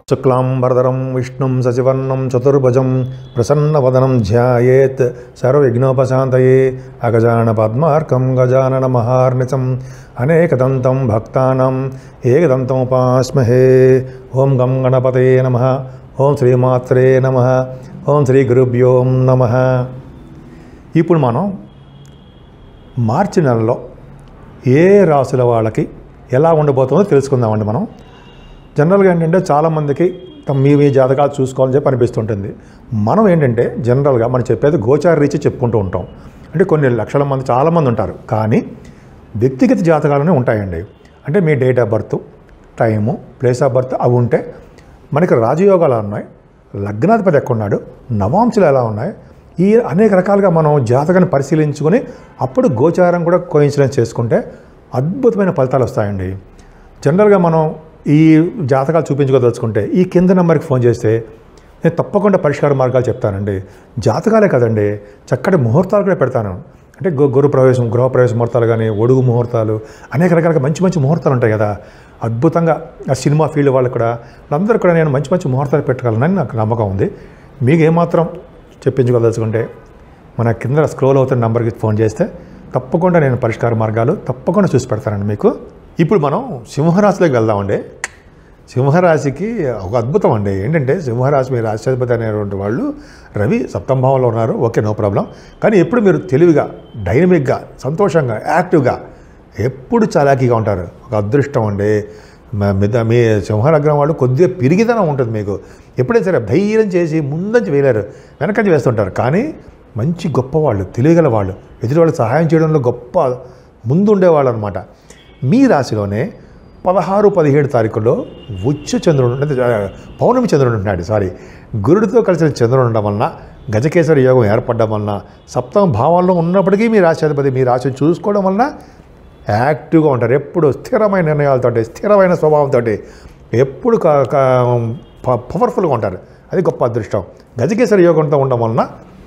శుక్లాంబరధరం విష్ణుం సచివర్ణం చతుర్భుజం ప్రసన్నవదనం ధ్యాయేత్ సర్వవిఘ్నోపశాంతయే అగజాన పద్మార్కం గజానన మహార్నిచం అనేకదంతం భక్తానాం ఏకదంతముపాస్మహే ఓం గం గణపతే నమ ఓం శ్రీమాత్రే నమ ఓం శ్రీ గురుభ్యో నమ ఇప్పుడు మనం మార్చి నెలలో ఏ రాసుల వాళ్ళకి ఎలా ఉండబోతుందో తెలుసుకుందామండి మనం జనరల్గా ఏంటంటే చాలామందికి తమ మీ మీ జాతకాలు చూసుకోవాలని చెప్పి అనిపిస్తుంటుంది మనం ఏంటంటే జనరల్గా మనం చెప్పేది గోచార రీచి చెప్పుకుంటూ ఉంటాం అంటే కొన్ని లక్షల మంది చాలామంది ఉంటారు కానీ వ్యక్తిగత జాతకాలనే ఉంటాయండి అంటే మీ date of birth time place of birth అవి ఉంటే మనకి రాజయోగాలు ఉన్నాయి లగ్నాధిపతి ఎక్కడున్నాడు నవాంశలు ఎలా ఉన్నాయి ఈ అనేక రకాలుగా మనం జాతకాన్ని పరిశీలించుకొని అప్పుడు గోచారం కూడా కోయిన్సిడెన్స్ చేసుకుంటే అద్భుతమైన ఫలితాలు వస్తాయండి జనరల్గా మనం ఈ జాతకాలు చూపించుకోదలుచుకుంటే ఈ కింద నెంబర్కి ఫోన్ చేస్తే నేను తప్పకుండా పరిష్కార మార్గాలు చెప్తానండి జాతకాలే కదండి చక్కటి ముహూర్తాలు కూడా పెడతాను అంటే గు గురు ప్రవేశం గృహ ప్రవేశ ముహూర్తాలు కానీ ఒడుగు ముహూర్తాలు అనేక రకాలుగా మంచి మంచి ముహూర్తాలు ఉంటాయి కదా అద్భుతంగా ఆ సినిమా ఫీల్డ్ వాళ్ళకు కూడా అందరూ కూడా నేను మంచి మంచి ముహూర్తాలు పెట్టగలనని నాకు నమ్మకం ఉంది మీకు ఏమాత్రం చెప్పించుకోదలుచుకుంటే మన కింద స్క్రోల్ అవుతున్న నెంబర్కి ఫోన్ చేస్తే తప్పకుండా నేను పరిష్కార మార్గాలు తప్పకుండా చూసి పెడతానండి మీకు ఇప్పుడు మనం సింహరాశిలోకి వెళ్దామండి సింహరాశికి ఒక అద్భుతం అండి ఏంటంటే సింహరాశి మీ రాష్ట్రాధిపతి అనేటువంటి వాళ్ళు రవి సప్తమ భావంలో ఉన్నారు ఓకే నో ప్రాబ్లం కానీ ఎప్పుడు మీరు తెలివిగా డైనమిక్గా సంతోషంగా యాక్టివ్గా ఎప్పుడు చలాకీగా ఉంటారు ఒక అదృష్టం అండి మ- మిగతా మీ సింహలగ్నం వాళ్ళు కొద్దిగా పిరిగిదనం ఉంటుంది మీకు ఎప్పుడైనా సరే ధైర్యం చేసి ముందంచి వేయలేరు వెనకంచి వేస్తుంటారు కానీ మంచి గొప్పవాళ్ళు తెలియగల వాళ్ళు ఎదుటి వాళ్ళు సహాయం చేయడంలో గొప్ప ముందుండేవాళ్ళు అనమాట మీ రాశిలోనే పదహారు పదిహేడు తారీఖుల్లో ఉచ్చ చంద్రుడు అంటే ఆ, పౌర్ణమి చంద్రుడు ఉంటున్నాడు సారీ గురుడితో కలిసిన చంద్రుడు ఉండడం వలన గజకేశ్వర యోగం ఏర్పడడం వలన సప్తమ భావంలో ఉన్నప్పటికీ మీ రాశాధిపతి మీ రాశిని చూసుకోవడం వలన యాక్టివ్గా ఉంటారు ఎప్పుడు స్థిరమైన నిర్ణయాలతోటి స్థిరమైన స్వభావంతో ఎప్పుడు క- క- ప- పవర్ఫుల్గా ఉంటారు అది గొప్ప అదృష్టం గజకేశ్వర యోగంతో ఉండడం వలన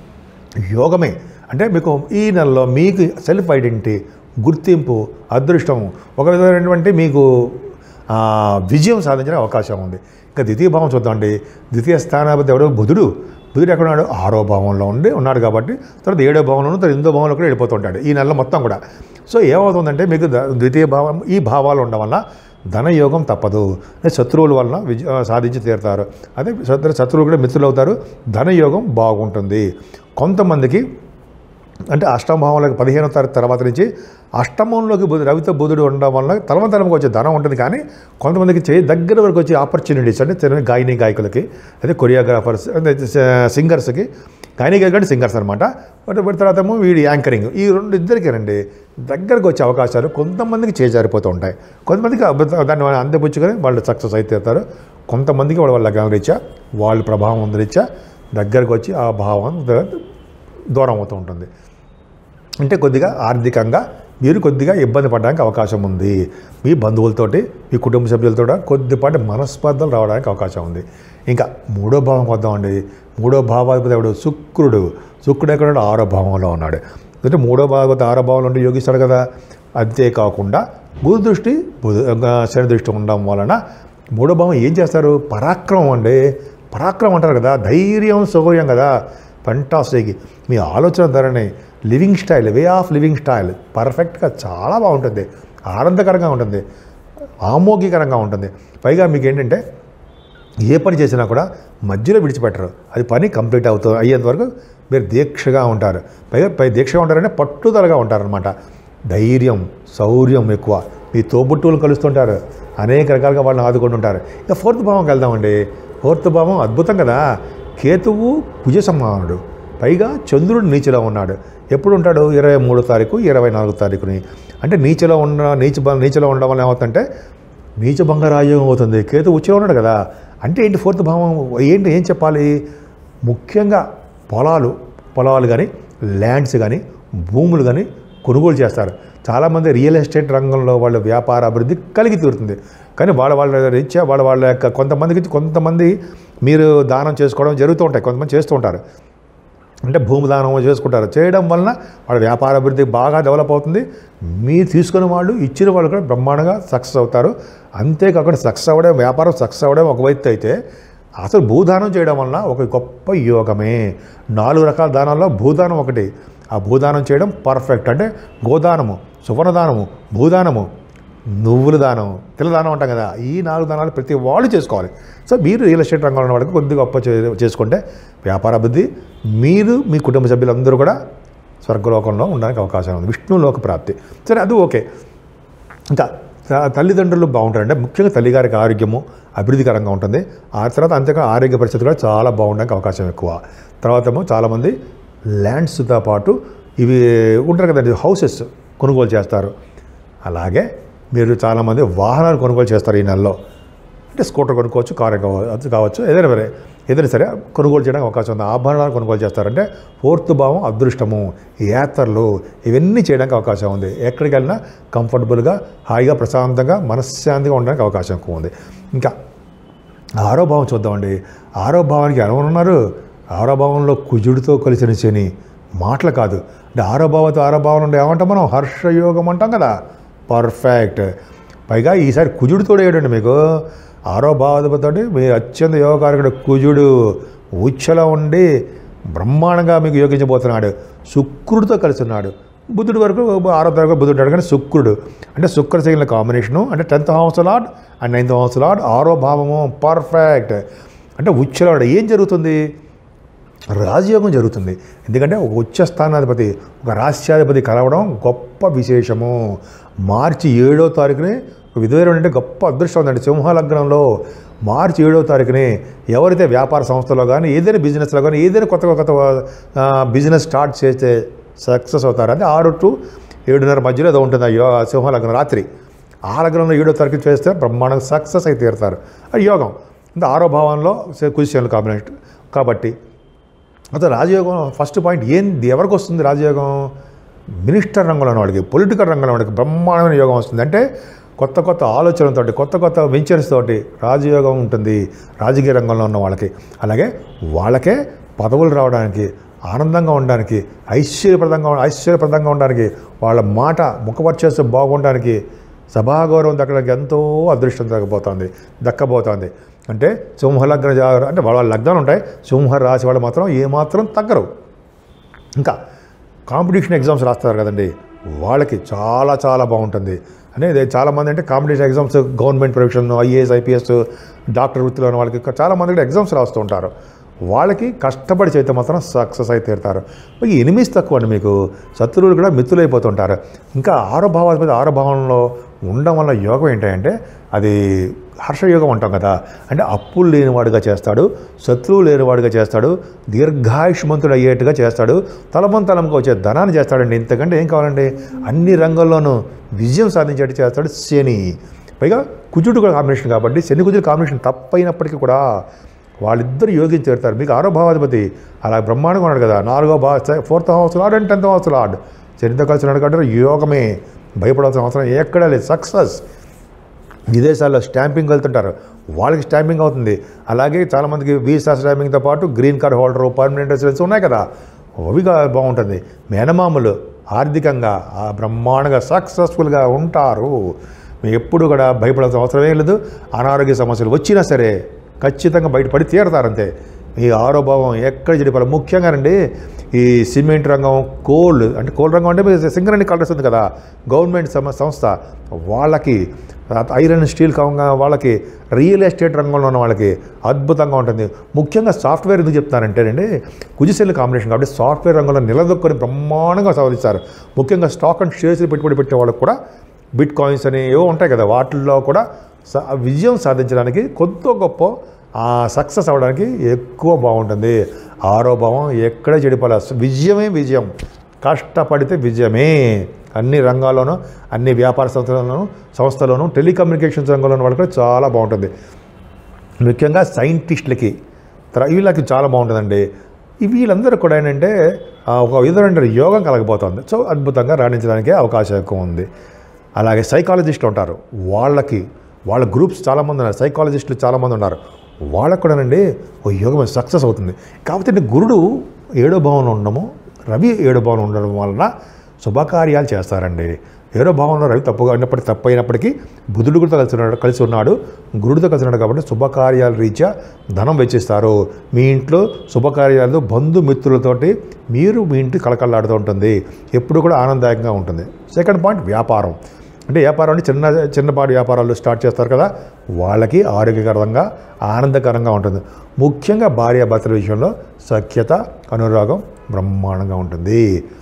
యోగమే అంటే మీకు ఈ నెలలో మీకు సెల్ఫ్ ఐడెంటిటీ గుర్తింపు అదృష్టం ఒక విధమైనటువంటి మీకు ఆ, విజయం సాధించే అవకాశం ఉంది ఇంకా ద్వితీయ భావం చూద్దామండి ద్వితీయ స్థానాధిపతి ఎవడో బుధుడు బుధుడు ఎక్కడ ఉన్నాడు ఆరో భావంలో ఉండి ఉన్నాడు కాబట్టి తర్వాత ఏడో భావంలోను తర్వాత ఎనిమిదో భావంలో కూడా వెళ్ళిపోతుంటాడు ఈ నెల మొత్తం కూడా సో ఏమవుతుందంటే మీకు ద- ద్వితీయ భావం ఈ భావాలు ఉండడం వల్ల ధనయోగం తప్పదు అదే శత్రువుల వలన విజయ ఆ, సాధించి తీరుతారు అదే శత్రు శత్రువులు కూడా మిత్రులు అవుతారు ధనయోగం బాగుంటుంది కొంతమందికి అంటే అష్టమ భావంలోకి పదిహేనో తారీఖు తర్వాత నుంచి అష్టమంలోకి బుధ రవితో బుధుడు ఉండడం వల్ల తలమ తలమకు వచ్చే ధనం ఉంటుంది కానీ కొంతమందికి చే దగ్గర వరకు వచ్చే ఆపర్చునిటీస్ అంటే తెలియని గాయని గాయకులకి అదే కొరియోగ్రాఫర్స్ అంటే సింగర్స్కి గాయని గాయకులు అంటే సింగర్స్ అనమాట బట్ తర్వాత ఏమో వీడి యాంకరింగ్ ఈ రెండు ఇద్దరికేనండి దగ్గరకు వచ్చే అవకాశాలు కొంతమందికి చేజారిపోతూ ఉంటాయి కొంతమందికి అద్భుత దాన్ని వాళ్ళు అందిపుచ్చుకొని వాళ్ళు సక్సెస్ అయితే కొంతమందికి వాళ్ళ వాళ్ళ లగ్నం రీత్యా వాళ్ళ ప్రభావం ఉంది రీత్యా దగ్గరకు వచ్చి ఆ భావం ద- దూరం అవుతూ ఉంటుంది అంటే కొద్దిగా ఆర్థికంగా మీరు కొద్దిగా ఇబ్బంది పడడానికి అవకాశం ఉంది మీ బంధువులతోటి మీ కుటుంబ సభ్యులతో కూడా కొద్దిపాటి మనస్పర్ధలు రావడానికి అవకాశం ఉంది ఇంకా మూడో భావం వద్దామండి మూడో భావాధిపతి ఎవడు శుక్రుడు శుక్రుడు ఎక్కడ ఉన్నాడు? ఆరో భావంలో ఉన్నాడు అంటే మూడో భాగవత ఆరో భావంలో ఉండి యోగిస్తాడు కదా అంతేకాకుండా గురు దృష్టి బుధ- ఆ, శని దృష్టి ఉండడం వలన మూడో భావం ఏం చేస్తారు పరాక్రమం అండి పరాక్రమం అంటారు కదా ధైర్యం సౌకర్యం కదా ఫంటాస్టిక్ మీ ఆలోచన ధరని living style way of living style పర్ఫెక్ట్గా చాలా బాగుంటుంది ఆనందకరంగా ఉంటుంది ఆమోగ్యకరంగా ఉంటుంది పైగా మీకు ఏంటంటే ఏ పని చేసినా కూడా మధ్యలో విడిచిపెట్టరు అది పని కంప్లీట్ అవుతుంది అయ్యేంత వరకు మీరు దీక్షగా ఉంటారు పైగా పై దీక్షగా ఉంటారంటే పట్టుదలగా ఉంటారనమాట ధైర్యం శౌర్యం ఎక్కువ మీ తోబుట్టువులు కలుస్తుంటారు అనేక రకాలుగా వాళ్ళని ఆదుకుంటుంటారు ఇక ఫోర్త్ భావంకి వెళ్దామండి ఫోర్త్ భావం అద్భుతం కదా కేతువు కుజ సమానుడు పైగా చంద్రుడు నీచలో ఉన్నాడు ఎప్పుడు ఉంటాడు ఇరవై మూడో తారీఖు ఇరవై నాలుగో తారీఖుని అంటే నీచలో ఉన్న నీచ బ- నీచలో ఉండడం వల్ల ఏమవుతుందంటే నీచభంగ రాజ్యం అవుతుంది కేతు ఉచ్చిలో ఉన్నాడు కదా అంటే ఏంటి ఫోర్త్ భావం ఏంటి ఏం చెప్పాలి ముఖ్యంగా పొలాలు పొలాలు కానీ ల్యాండ్స్ కానీ భూములు కానీ కొనుగోలు చేస్తారు చాలామంది రియల్ ఎస్టేట్ రంగంలో వాళ్ళ వ్యాపార అభివృద్ధి కలిగి తీరుతుంది కానీ వాళ్ళ వాళ్ళ రీత్యా వాళ్ళ వాళ్ళ యొక్క కొంతమందికి కొంతమంది మీరు దానం చేసుకోవడం జరుగుతూ ఉంటాయి కొంతమంది చేస్తూ ఉంటారు అంటే భూమి దానం చేసుకుంటారు చేయడం వలన వాళ్ళ వ్యాపార అభివృద్ధి బాగా డెవలప్ అవుతుంది మీరు తీసుకున్న వాళ్ళు ఇచ్చిన వాళ్ళు కూడా బ్రహ్మాండంగా సక్సెస్ అవుతారు అంతేకాకుండా సక్సెస్ అవ్వడం వ్యాపారం సక్సెస్ అవ్వడం ఒక వ్యక్తి అయితే అసలు భూదానం చేయడం వలన ఒక గొప్ప యోగమే నాలుగు రకాల దానాల్లో భూదానం ఒకటి ఆ భూదానం చేయడం పర్ఫెక్ట్ అంటే గోదానము సువర్ణదానము భూదానము నువ్వుల దానం తిల దానం అంటాం కదా ఈ నాలుగు దానాలు ప్రతి వాళ్ళు చేసుకోవాలి సో మీరు రియల్ ఎస్టేట్ రంగంలో ఉన్న వాళ్ళకి కొద్దిగా గొప్ప చే- చేసుకుంటే వ్యాపార అభివృద్ధి మీరు మీ కుటుంబ సభ్యులందరూ కూడా స్వర్గలోకంలో ఉండడానికి అవకాశం ఉంది విష్ణులోక ప్రాప్తి సరే అది ఓకే ఇంకా త- తల్లిదండ్రులు బాగుంటారు అంటే ముఖ్యంగా తల్లిగారికి ఆరోగ్యము అభివృద్ధికరంగా ఉంటుంది ఆ తర్వాత అంతేగా ఆరోగ్య పరిస్థితి కూడా చాలా బాగుండడానికి అవకాశం ఎక్కువ తర్వాత ఏమో చాలామంది ల్యాండ్స్తో పాటు ఇవి ఉంటారు కదండి హౌసెస్ కొనుగోలు చేస్తారు అలాగే మీరు చాలామంది వాహనాలు కొనుగోలు చేస్తారు ఈ నెలలో అంటే స్కూటర్ కొనుక్కోవచ్చు కారు కావచ్చు కావచ్చు ఏదైనా సరే ఏదైనా సరే కొనుగోలు చేయడానికి అవకాశం ఉంది ఆభరణాలు కొనుగోలు చేస్తారంటే ఫోర్త్ భావం అదృష్టము యాత్రలు ఇవన్నీ చేయడానికి అవకాశం ఉంది ఎక్కడికి వెళ్ళినా కంఫర్టబుల్గా హాయిగా ప్రశాంతంగా మనశ్శాంతిగా ఉండడానికి అవకాశం ఎక్కువ ఉంది ఇంకా ఆరో భావం చూద్దామండి ఆరో భావానికి ఎవరు ఉన్నారు ఆరో భావంలో కుజుడితో కలిసిన శని మాటలు కాదు అంటే ఆరో భావంతో ఆరో భావం ఉంటే ఏమంటాం మనం హర్షయోగం అంటాం కదా పర్ఫెక్ట్ పైగా ఈసారి కుజుడితో ఏడండి మీకు ఆరో భావతోటి మీ అత్యంత యోగకారకుడు కుజుడు ఉచ్చలో ఉండి బ్రహ్మాండంగా మీకు యోగించబోతున్నాడు శుక్రుడితో కలిసి ఉన్నాడు బుద్ధుడి వరకు ఆరో తరగతి బుద్ధుడు ఉంటాడు కానీ శుక్రుడు అంటే శుక్ర శైలిన కాంబినేషను అంటే tenth house lord and ninth house lord ఆరో భావము పర్ఫెక్ట్ అంటే ఉచ్చలో ఏం జరుగుతుంది రాజయోగం జరుగుతుంది ఎందుకంటే ఒక ఉచ్చ స్థానాధిపతి ఒక రాష్ట్రాధిపతి కలవడం గొప్ప విశేషము మార్చి ఏడో తారీఖుని విధువైన అంటే గొప్ప అదృష్టం ఉందండి సింహలగ్నంలో మార్చి ఏడో తారీఖుని ఎవరైతే వ్యాపార సంస్థలో కానీ ఏదైనా బిజినెస్లో కానీ ఏదైనా కొత్త కొత్త ఆ, బిజినెస్ స్టార్ట్ చేస్తే సక్సెస్ అవుతారు అంటే ఆరు టు ఏడున్నర మధ్యలో ఏదో ఉంటుంది ఆ యో సింహలగ్నం రాత్రి ఆ లగ్నంలో ఏడో తారీఖు చేస్తే బ్రహ్మాండంగా సక్సెస్ అయితే తీరుతారు అది యోగం అంటే ఆరో భావంలో కుజిషన్లు కాంబినేషన్ కాబట్టి అయితే రాజయోగం ఫస్ట్ పాయింట్ ఏంది ఎవరికి వస్తుంది రాజయోగం మినిస్టర్ రంగంలో ఉన్న వాళ్ళకి పొలిటికల్ రంగంలో వాళ్ళకి బ్రహ్మాండమైన యోగం వస్తుంది అంటే కొత్త కొత్త ఆలోచనలతోటి కొత్త కొత్త వెంచర్స్ తోటి రాజయోగం ఉంటుంది రాజకీయ రంగంలో ఉన్న వాళ్ళకి అలాగే వాళ్ళకే పదవులు రావడానికి ఆనందంగా ఉండడానికి ఐశ్వర్యప్రదంగా ఐశ్వర్యప్రదంగా ఉండడానికి వాళ్ళ మాట ముఖపరిచేస్తూ బాగుండడానికి సభాగౌరవం దక్కడానికి ఎంతో అదృష్టం దక్కబోతోంది దక్కబోతోంది అంటే సింహలగ్న జా అంటే వాళ్ళ వాళ్ళ లగ్నాలు ఉంటాయి సింహ రాశి వాళ్ళు మాత్రం ఏమాత్రం తగ్గరు ఇంకా కాంపిటీషన్ ఎగ్జామ్స్ రాస్తారు కదండి వాళ్ళకి చాలా చాలా బాగుంటుంది అంటే ఇది చాలామంది అంటే competition exams government profession IAS IPS doctor వృత్తిలో ఉన్న వాళ్ళకి చాలామంది కూడా ఎగ్జామ్స్ రాస్తూ ఉంటారు వాళ్ళకి కష్టపడి చేస్తే మాత్రం సక్సెస్ అయితే తీరుతారు మరి ఎనిమిస్ తక్కువ అండి మీకు శత్రువులు కూడా మిత్రులైపోతుంటారు ఇంకా ఆరో భావాధిపతి ఆరో భావంలో ఉండడం వల్ల యోగం ఏంటంటే అది హర్షయోగం అంటాం కదా అంటే అప్పులు లేనివాడుగా చేస్తాడు శత్రువు లేనివాడుగా చేస్తాడు దీర్ఘాయుష్మంతుడు అయ్యేట్టుగా చేస్తాడు తలమం తలంగా వచ్చే ధనాన్ని చేస్తాడండి ఇంతకంటే ఏం కావాలండి అన్ని రంగాల్లోనూ విజయం సాధించేట్టు చేస్తాడు శని పైగా కుజుడు కూడా కాంబినేషన్ కాబట్టి శని కుజుడు కాంబినేషన్ తప్పైనప్పటికీ కూడా వాళ్ళిద్దరు యోగించి చేరుతారు మీకు ఆరో భావాధిపతి అలా బ్రహ్మాండంగా ఉన్నాడు కదా నాలుగో భా fourth house lord and tenth house lord శనితో కలిసి ఉన్నాడు కాబట్టి యోగమే భయపడాల్సిన అవసరం ఎక్కడా లేదు సక్సెస్ విదేశాల్లో స్టాంపింగ్ వెళ్తుంటారు వాళ్ళకి స్టాంపింగ్ అవుతుంది అలాగే చాలామందికి వీసా స్టాంపింగ్తో పాటు green card holder permanent residence ఉన్నాయి కదా అవి గా- బాగుంటుంది మేనమామలు ఆర్థికంగా ఆ బ్రహ్మాండంగా సక్సెస్ఫుల్గా ఉంటారు మీరు ఎప్పుడు కూడా భయపడాల్సిన అవసరం ఏం లేదు అనారోగ్య సమస్యలు వచ్చినా సరే ఖచ్చితంగా బయటపడి తీరతారంతే ఈ ఆరోభావం ఎక్కడ చెడిపోవాలి ముఖ్యంగానండి ఈ సిమెంట్ రంగం కోల్ అంటే కోల్ రంగం అంటే సింగరణి కలర్స్ ఉంది కదా గవర్నమెంట్ సమ- సంస్థ వాళ్ళకి ఐరన్ స్టీల్ కావంగా వాళ్ళకి రియల్ ఎస్టేట్ రంగంలో ఉన్న వాళ్ళకి అద్భుతంగా ఉంటుంది ముఖ్యంగా సాఫ్ట్వేర్ ఎందుకు చెప్తారంటేనండి కుజిసెల్ కాంబినేషన్ కాబట్టి సాఫ్ట్వేర్ రంగంలో నిలదొక్కుని బ్రహ్మాండంగా సాధిస్తారు ముఖ్యంగా స్టాక్ అండ్ షేర్స్ పెట్టుబడి పెట్టే వాళ్ళకి కూడా బిట్ కాయిన్స్ అని ఏవో ఉంటాయి కదా వాటిల్లో కూడా స- విజయం సాధించడానికి కొద్ది గొప్ప ఆ సక్సెస్ అవ్వడానికి ఎక్కువ బాగుంటుంది ఆరో భావం ఎక్కడ చెడిపోలే విజయమే విజయం కష్టపడితే విజయమే అన్ని రంగాల్లోనూ అన్ని వ్యాపార సంస్థల్లోనూ సంస్థలోనూ టెలికమ్యూనికేషన్స్ రంగంలో ఉన్న వాళ్ళకి కూడా చాలా బాగుంటుంది ముఖ్యంగా సైంటిస్టులకి తర వీళ్ళకి చాలా బాగుంటుందండి ఈ వీళ్ళందరూ కూడా ఏంటంటే ఆ, ఒక విధమైన యోగం కలగబోతుంది సో అద్భుతంగా రాణించడానికి అవకాశం ఎక్కువ ఉంది అలాగే సైకాలజిస్టులు ఉంటారు వాళ్ళకి వాళ్ళ గ్రూప్స్ చాలామంది ఉన్నారు సైకాలజిస్టులు చాలామంది ఉన్నారు వాళ్ళకు కూడానండి ఓ యోగం సక్సెస్ అవుతుంది కాకపోతే అంటే గురుడు ఏడో భావంలో ఉండడము రవి ఏడో భావంలో ఉండడం వలన శుభకార్యాలు చేస్తారండి ఏడో భావంలో రవి తప్పుగా ఉన్నప్పటికీ తప్పు అయినప్పటికీ బుధుడు కూడా కలిసి ఉన్నాడు కలిసి ఉన్నాడు గురుడితో కలిసి ఉన్నాడు కాబట్టి శుభకార్యాల రీత్యా ధనం వెచ్చిస్తారు మీ ఇంట్లో శుభకార్యాలు బంధుమిత్రులతోటి మీరు మీ ఇంటి కలకల్లాడుతూ ఉంటుంది ఎప్పుడు కూడా ఆనందదాయకంగా ఉంటుంది సెకండ్ పాయింట్ వ్యాపారం అంటే వ్యాపారం అంటే చిన్న చిన్నపాటి వ్యాపారాలు స్టార్ట్ చేస్తారు కదా వాళ్ళకి ఆరోగ్యకరంగా ఆనందకరంగా ఉంటుంది ముఖ్యంగా భార్యాభర్తల విషయంలో సఖ్యత అనురాగం బ్రహ్మాండంగా ఉంటుంది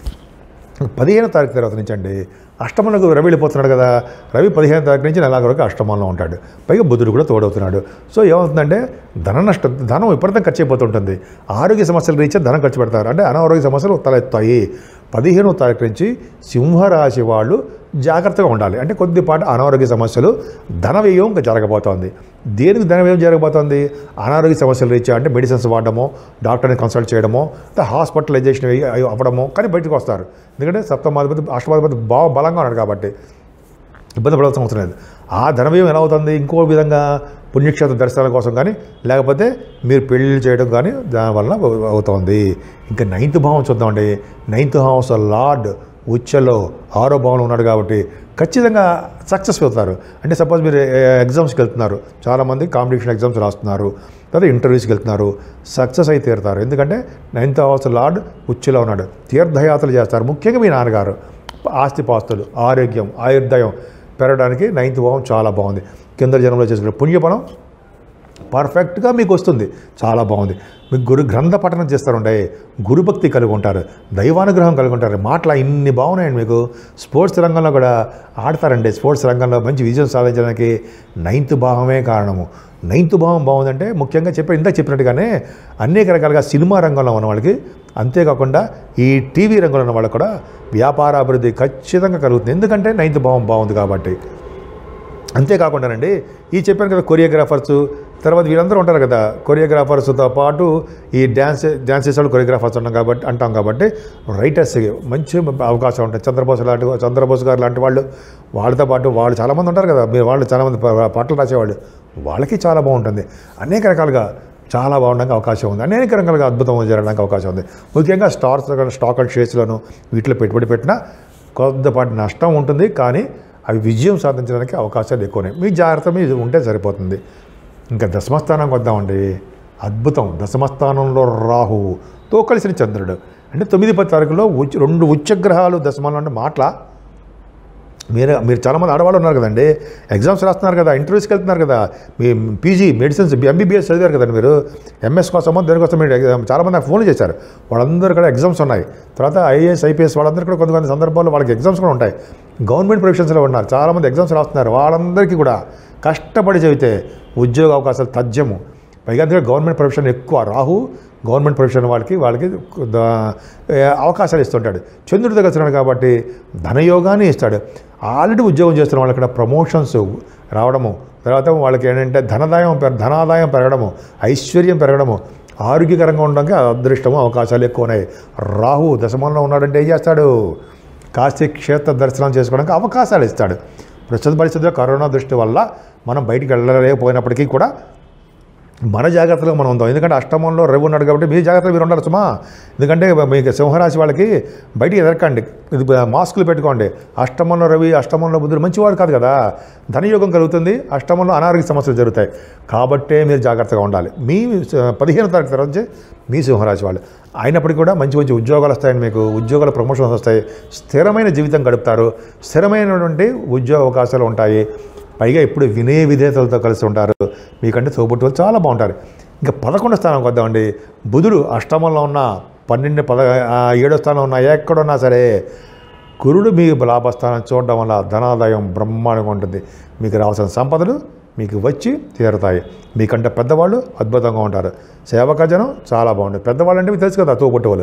పదిహేను తారీఖు తర్వాత నుంచి అండి అష్టమంలోకి రవి వెళ్ళిపోతున్నాడు కదా రవి పదిహేను తారీఖు నుంచి నెలాఖరు వరకు అష్టమంలో ఉంటాడు పైగా బుధుడు కూడా తోడవుతున్నాడు సో ఏమవుతుందంటే ధన నష్టం ధనం విపరీతం ఖర్చు అయిపోతుంటుంది ఆరోగ్య సమస్యల రీత్యా ధనం ఖర్చు పెడతారు అంటే అనారోగ్య సమస్యలు తలెత్తాయి పదిహేనో తారీఖు నుంచి సింహరాశి వాళ్ళు జాగ్రత్తగా ఉండాలి అంటే కొద్దిపాటి అనారోగ్య సమస్యలు ధన వ్యయం ఇంకా జరగబోతోంది దేనికి ధన వ్యయం జరగబోతోంది అనారోగ్య సమస్యలు రీత్యా అంటే మెడిసిన్స్ వాడడమో డాక్టర్ని కన్సల్ట్ చేయడమో లేదా హాస్పిటలైజేషన్ అయ్యి- అయ్యి అవ్వడమో కానీ బయటకు వస్తారు ఎందుకంటే సప్తమాధిపతి అష్టమాధిపతి బాగా బలంగా ఉన్నాడు కాబట్టి ఇబ్బంది పడాల్సిన అవసరం లేదు ఆ ధనవ్యయం ఎలా అవుతుంది ఇంకో విధంగా పుణ్యక్షేత్ర దర్శనాల కోసం కానీ లేకపోతే మీరు పెళ్లి చేయడం కానీ దానివల్ల అవుతుంది ఇంకా నైన్త్ భావం చూద్దామండి నైన్త్ హౌస్ లార్డ్ ఉచ్చలో ఆరో భావంలో ఉన్నాడు కాబట్టి ఖచ్చితంగా సక్సెస్ అవుతారు అంటే సపోజ్ మీరు ఎగ్జామ్స్కి వెళ్తున్నారు చాలామంది కాంపిటీషన్ ఎగ్జామ్స్ రాస్తున్నారు లేదా ఇంటర్వ్యూస్కి వెళ్తున్నారు సక్సెస్ అయి తీరుతారు ఎందుకంటే నైన్త్ హౌస్ లార్డ్ ఉచ్చులో ఉన్నాడు తీర్థయాత్రలు చేస్తారు ముఖ్యంగా మీ నాన్నగారు ఆస్తిపాస్తులు ఆరోగ్యం ఆయుర్దాయం పెరగడానికి నైన్త్ భావం చాలా బాగుంది కింద జనంలో చేసుకునే పుణ్యపనం పర్ఫెక్ట్గా మీకు వస్తుంది చాలా బాగుంది మీకు గురు గ్రంథ పఠనం చేస్తారుండే గురుభక్తి కలిగి ఉంటారు దైవానుగ్రహం కలిగి ఉంటారు మాటలు ఇన్ని బాగున్నాయండి మీకు స్పోర్ట్స్ రంగంలో కూడా ఆడతారండి స్పోర్ట్స్ రంగంలో మంచి విజయం సాధించడానికి నైన్త్ భావమే కారణము నైన్త్ భావం బాగుందంటే ముఖ్యంగా చెప్పి ఇందాక చెప్పినట్టుగానే అనేక రకాలుగా సినిమా రంగంలో ఉన్న వాళ్ళకి అంతేకాకుండా ఈ టీవీ రంగంలో ఉన్న వాళ్ళకి కూడా వ్యాపార అభివృద్ధి ఖచ్చితంగా కలుగుతుంది ఎందుకంటే నైన్త్ భావం బాగుంది కాబట్టి అంతేకాకుండానండి ఈ చెప్పాను కదా కొరియోగ్రాఫర్స్ తర్వాత వీళ్ళందరూ ఉంటారు కదా కొరియోగ్రాఫర్స్తో పాటు ఈ డ్యాన్స్ డ్యాన్స్ చేసే వాళ్ళు కొరియోగ్రాఫర్స్ ఉన్నాం కాబట్టి అంటాం కాబట్టి రైటర్స్కి మంచి అవకాశం ఉంటుంది చంద్రబోస్ లాంటి చంద్రబోస్ గారు లాంటి వాళ్ళు వాళ్ళతో పాటు వాళ్ళు చాలామంది ఉంటారు కదా మీరు వాళ్ళు చాలామంది ప- పాటలు రాసేవాళ్ళు వాళ్ళకి చాలా బాగుంటుంది అనేక రకాలుగా చాలా బాగుండడానికి అవకాశం ఉంది అనేక రకాలుగా అద్భుతం జరగడానికి అవకాశం ఉంది ముఖ్యంగా స్టార్స్ స్టాక్ అండ్ షేర్స్లోను వీటిలో పెట్టుబడి పెట్టినా కొద్దిపాటి నష్టం ఉంటుంది కానీ అవి విజయం సాధించడానికి అవకాశాలు ఎక్కువనే మీ జాగ్రత్త మీద ఉంటే సరిపోతుంది ఇంకా దశమస్థానానికి వద్దామండి అద్భుతం దశమస్థానంలో రాహువుతో కలిసిన చంద్రుడు అంటే తొమ్మిది పది తారీఖులో ఉచ్చ రెండు ఉచ్చగ్రహాలు దశమంలో అంటే మాటల మీరు మీరు చాలామంది ఆడవాళ్ళు ఉన్నారు కదండి ఎగ్జామ్స్ రాస్తున్నారు కదా ఇంటర్వ్యూస్కి వెళ్తున్నారు కదా మీ పీజీ మెడిసిన్స్ ఎంబీబీఎస్ చదివారు కదండి మీరు ఎంఎస్ కోసమో దేనికోసం మీరు ఎగ్జామ్ చాలామంది నాకు ఫోన్లు చేశారు వాళ్ళందరూ కూడా ఎగ్జామ్స్ ఉన్నాయి తర్వాత ఐఏఎస్ ఐపీఎస్ వాళ్ళందరూ కూడా కొంత కొంత సందర్భాల్లో వాళ్ళకి ఎగ్జామ్స్ కూడా ఉంటాయి గవర్నమెంట్ ప్రొఫెషన్స్లో ఉన్నారు చాలామంది ఎగ్జామ్స్ రాస్తున్నారు వాళ్ళందరికీ కూడా కష్టపడి చదివితే ఉద్యోగ అవకాశాలు తథ్యము పైగా అందుకే గవర్నమెంట్ ప్రొఫెషన్ ఎక్కువ రాహు గవర్నమెంట్ ప్రొఫెషన్ వాళ్ళకి వాళ్ళకి ద- ఏ, అవకాశాలు ఇస్తుంటాడు చంద్రుడితో కలిసినాడు కాబట్టి ధనయోగాన్ని ఇస్తాడు ఆల్రెడీ ఉద్యోగం చేస్తున్న వాళ్ళకి కూడా ప్రమోషన్స్ రావడము తర్వాత వాళ్ళకి ఏంటంటే ధనదాయం పెర- ధనాదాయం పెరగడము ఐశ్వర్యం పెరగడము ఆరోగ్యకరంగా ఉండడానికి అదృష్టము అవకాశాలు ఎక్కువ ఉన్నాయి రాహు దశమంలో ఉన్నాడంటే ఏం చేస్తాడు కాశీ క్షేత్ర దర్శనం చేసుకోవడానికి అవకాశాలు ఇస్తాడు ప్రస్తుత పరిస్థితుల్లో కరోనా దృష్టి వల్ల మనం బయటికి వెళ్ళలేకపోయినప్పటికీ కూడా మన జాగ్రత్తలో మనం ఉందాం ఎందుకంటే అష్టమంలో రవి ఉన్నాడు కాబట్టి మీ జాగ్రత్తలు మీరు ఉండాలి సుమా ఎందుకంటే మీకు సింహరాశి వాళ్ళకి బయటికి ఎదరకండి ఇది మాస్కులు పెట్టుకోండి అష్టమంలో రవి అష్టమంలో బుద్ధుడు మంచివాడు కాదు కదా ధనయోగం కలుగుతుంది అష్టమంలో అనారోగ్య సమస్యలు జరుగుతాయి కాబట్టే మీరు జాగ్రత్తగా ఉండాలి మీ పదిహేను తారీఖు తర్వాత నుంచి మీ సింహరాశి వాళ్ళు అయినప్పటికీ కూడా మంచి మంచి ఉద్యోగాలు వస్తాయండి మీకు ఉద్యోగాల ప్రమోషన్స్ వస్తాయి స్థిరమైన జీవితం గడుపుతారు స్థిరమైనటువంటి ఉద్యోగ అవకాశాలు ఉంటాయి పైగా ఇప్పుడు వినయ విధేయతలతో కలిసి ఉంటారు మీకంటే తోబుట్టు వాళ్ళు చాలా బాగుంటారు ఇంకా పదకొండో స్థానంకి వద్దామండి బుధుడు అష్టమంలో ఉన్న పన్నెండు పద ఆ, ఏడో స్థానం ఉన్న ఎక్కడున్నా సరే గురుడు మీ లాభస్థానం చూడడం వల్ల ధనాదాయం బ్రహ్మాండంగా ఉంటుంది మీకు రావాల్సిన సంపదలు మీకు వచ్చి తీరుతాయి మీకంటే పెద్దవాళ్ళు అద్భుతంగా ఉంటారు సేవకజనం చాలా బాగుంటుంది పెద్దవాళ్ళు అంటే మీకు తెలుసు కదా తోబుట్టు వాళ్ళు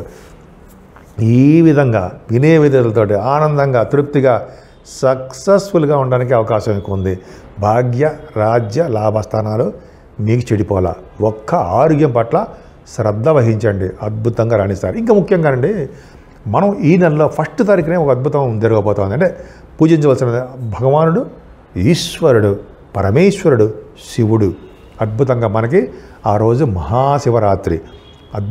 ఈ విధంగా వినయ విధులతోటి ఆనందంగా తృప్తిగా సక్సెస్ఫుల్గా ఉండడానికి అవకాశం ఎక్కువ ఉంది భాగ్య రాజ్య లాభస్థానాలు మీకు చెడిపోవాలా ఒక్క ఆరోగ్యం పట్ల శ్రద్ధ వహించండి అద్భుతంగా రాణిస్తారు ఇంకా ముఖ్యంగానండి మనం ఈ నెలలో ఫస్ట్ తారీఖునే ఒక అద్భుతం జరగబోతోంది అంటే పూజించవలసిన భగవానుడు ఈశ్వరుడు పరమేశ్వరుడు శివుడు అద్భుతంగా మనకి ఆ రోజు మహాశివరాత్రి అద్భుతం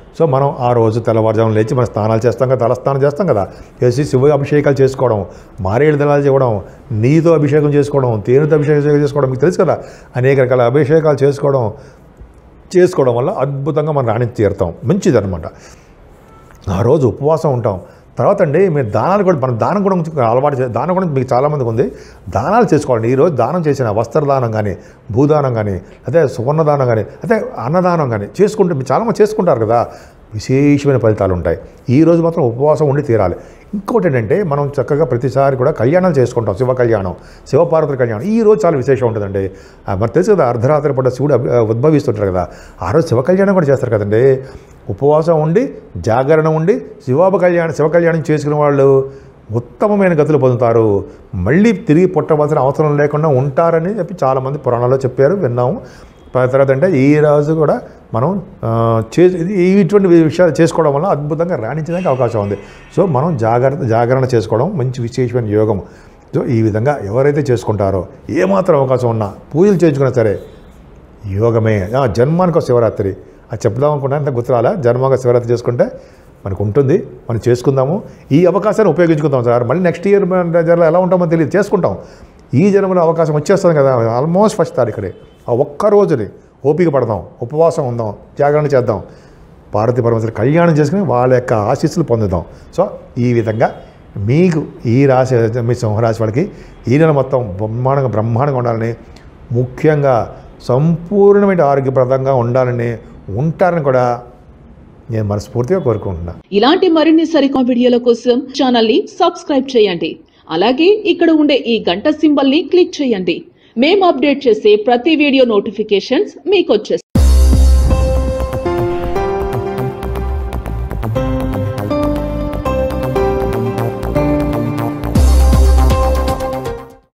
సో మనం ఆ రోజు తెల్లవారుజామున లేచి మనం స్నానాలు చేస్తాం కదా తలస్నానం చేస్తాం కదా చేసి శివ అభిషేకాలు చేసుకోవడం మారేడు దళాలు చేయడం నీతో అభిషేకం చేసుకోవడం తేనెతో అభిషేకం చేసుకోవడం మీకు తెలుసు కదా అనేక రకాల అభిషేకాలు చేసుకోవడం చేసుకోవడం వల్ల అద్భుతంగా మనం రాణి తీరుతాం మంచిదన్నమాట ఆ రోజు ఉపవాసం ఉంటాం తర్వాత అండి మీరు దానాలు కూడా మనం దానం కూడా కొంచెం అలవాటు చే దానం కూడా మీకు చాలామందికి ఉంది దానాలు చేసుకోండి ఈరోజు దానం చేసిన వస్త్రదానం కానీ భూదానం కానీ అదే సువర్ణదానం కానీ అదే అన్నదానం కానీ చేసుకుంటే మీరు చాలామంది చేసుకుంటారు కదా విశేషమైన ఫలితాలు ఉంటాయి ఈ రోజు మాత్రం ఉపవాసం ఉండి తీరాలి ఇంకోటి ఏంటంటే మనం చక్కగా ప్రతిసారి కూడా కళ్యాణాలు చేసుకుంటాం శివ కళ్యాణం శివపార్వతుల కళ్యాణం ఈ రోజు చాలా విశేషం ఉంటుందండి ఆ, మరి తెలుసు కదా అర్ధరాత్రి పూట శివుడు అభి- ఉద్భవిస్తుంటారు కదా ఆ రోజు శివ కళ్యాణం కూడా చేస్తారు కదండి ఉపవాసం ఉండి జాగరణ ఉండి శివాబ కళ్యాణం శివ కళ్యాణం చేసుకునే వాళ్ళు ఉత్తమమైన గతులు పొందుతారు మళ్ళీ తిరిగి పుట్టవలసిన అవసరం లేకుండా ఉంటారని చెప్పి చాలామంది పురాణాల్లో చెప్పారు విన్నాము ప- తర్వాత అంటే ఈ రోజు కూడా మనం ఆ, చే ఇది ఇటువంటి విషయాలు చేసుకోవడం వల్ల అద్భుతంగా రాణించడానికి అవకాశం ఉంది సో మనం జాగ్రత్త జాగరణ చేసుకోవడం మంచి విశేషమైన యోగం సో ఈ విధంగా ఎవరైతే చేసుకుంటారో ఏమాత్రం అవకాశం ఉన్నా పూజలు చేయించుకున్నా సరే యోగమే ఆ, జన్మానికి ఒక శివరాత్రి అది చెప్దాం అనుకున్నా ఇంత గుర్తురాలా జన్మంగా శివరాత్రి చేసుకుంటే మనకు ఉంటుంది మనం చేసుకుందాము ఈ అవకాశాన్ని ఉపయోగించుకుందాం సార్ మళ్ళీ నెక్స్ట్ ఇయర్ జన్మలో ఎలా ఉంటామో తెలియదు చేసుకుంటాం ఈ జన్మలో అవకాశం వచ్చేస్తుంది కదా ఆల్మోస్ట్ ఫస్ట్ తారీఖుడే ఆ ఒక్క రోజుని ఓపిక పడదాం ఉపవాసం ఉందాం జాగరణ చేద్దాం పార్వతీ పరమేశ్వరి కళ్యాణం చేసుకుని వాళ్ళ యొక్క ఆశీస్సులు పొందుదాం సో ఈ విధంగా మీకు ఈ రాశి మీ సింహరాశి వాళ్ళకి ఈ నెల మొత్తం బ్రహ్మాండంగా బ్రహ్మాండంగా ఉండాలని ముఖ్యంగా సంపూర్ణమైన ఆరోగ్యప్రదంగా ఉండాలని ఉంటారని కూడా నేను మనస్ఫూర్తిగా కోరుకుంటున్నా ఇలాంటి మరిన్ని సరికొత్త వీడియోల కోసం ఛానల్ ని సబ్స్క్రైబ్ చేయండి అలాగే ఇక్కడ ఉండే ఈ గంట సింబల్ ని క్లిక్ చేయండి మేము అప్డేట్ చేసే ప్రతి వీడియో నోటిఫికేషన్స్ మీకు వచ్చేస్తాయి